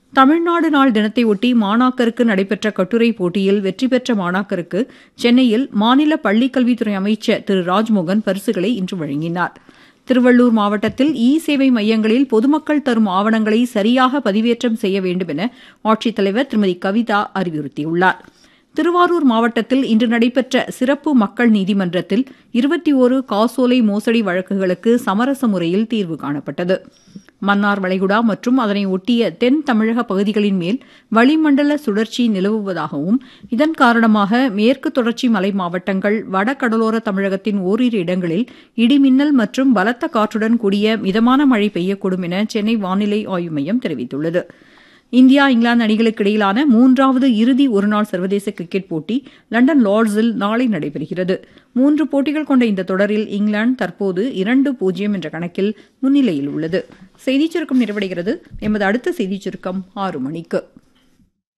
தமிழ்நாடு நாள் தினத்தை ஒட்டி மாணாக்கருக்கு நடைபெற்ற கட்டுரை போட்டியில் வெற்றி பெற்ற மாணாக்கருக்கு சென்னையில் மாநில பள்ளிக்கல்வித்துறை அமைச்சர் திரு ராஜ்மோகன் பரிசுகளை இன்று வழங்கினார் திருவள்ளூர் மாவட்டத்தில் இ சேவை மையங்களில் பொதுமக்கள் தரும் ஆவணங்களை சரியாக பதிவேற்றம் செய்ய வேண்டும் என ஆட்சித்தலைவர் திருமதி கவிதா அறிவுறுத்தியுள்ளார் திருவாரூர் மாவட்டத்தில் இன்று நடைபெற்ற சிறப்பு மக்கள் நீதிமன்றத்தில் இருபத்தி ஒரு காசோலை மோசடி வழக்குகளுக்கு சமரச முறையில் தீர்வு காணப்பட்டது மன்னார் வளைகுடா மற்றும் அதனை ஒட்டிய தென் தமிழக பகுதிகளின் மேல் வளிமண்டல சுழற்சி நிலவுவதாகவும் இதன் காரணமாக மேற்கு தொடர்ச்சி மலை மாவட்டங்கள் வடகடலோர தமிழகத்தின் ஓரிரு இடங்களில் இடிமின்னல் மற்றும் பலத்த காற்றுடன் கூடிய மிதமான மழை பெய்யக்கூடும் என சென்னை வானிலை ஆய்வு மையம் தெரிவித்துள்ளது இந்தியா இங்கிலாந்து அணிகளுக்கு இடையிலான மூன்றாவது இறுதி ஒருநாள் சர்வதேச கிரிக்கெட் போட்டி லண்டன் லார்ட்ஸில் நாளை நடைபெறுகிறது மூன்று போட்டிகள் கொண்ட இந்த தொடரில் இங்கிலாந்து தற்போது இரண்டு பூஜ்ஜியம் என்ற கணக்கில் முன்னிலையில் உள்ளது செய்திச் சுருக்கம் நிறைவடைகிறது எமது அடுத்த செய்திச் சுருக்கம் ஆறு மணிக்கு